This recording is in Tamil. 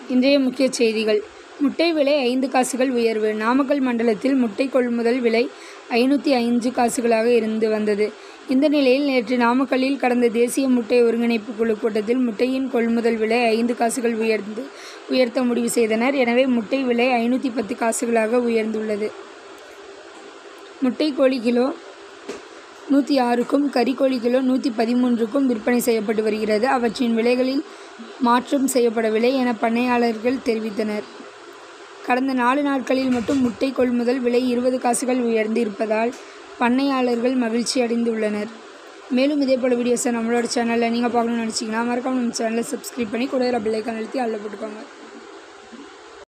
இன்றைய முக்கிய செய்திகள் முட்டை விலை ஐந்து காசுகள் உயர்வு நாமக்கல் மண்டலத்தில் முட்டை கொள்முதல் விலை ஐநூற்றி ஐந்து காசுகளாக இருந்து வந்தது இந்த நிலையில் நேற்று நாமக்கல்லில் கடந்த தேசிய முட்டை ஒருங்கிணைப்பு குழு கூட்டத்தில் முட்டையின் கொள்முதல் விலை ஐந்து காசுகள் உயர்ந்து உயர்த்த முடிவு செய்தனர் எனவே முட்டை விலை ஐநூற்றி பத்து காசுகளாக உயர்ந்துள்ளது முட்டை கோழி கிலோ நூற்றி ஆறுக்கும் கறிக்கோழி கிலோ நூற்றி பதிமூன்றுக்கும் விற்பனை செய்யப்பட்டு வருகிறது அவற்றின் விலைகளில் மாற்றம் செய்யப்படவில்லை என பண்ணையாளர்கள் தெரிவித்தனர் கடந்த நாலு நாட்களில் மட்டும் முட்டை கொள்முதல் விலை இருபது காசுகள் உயர்ந்து இருப்பதால் பண்ணையாளர்கள் மகிழ்ச்சி அடைந்துள்ளனர் மேலும் இதே போல் வீடியோஸை நம்மளோட சேனலில் நீங்கள் பார்க்கணும்னு நினச்சிங்கன்னா மறக்காம நம்ம சேனலை சப்ஸ்கிரைப் பண்ணி கூட பெல்லைக்கான் அழுத்தி அதில் போட்டுக்கோங்க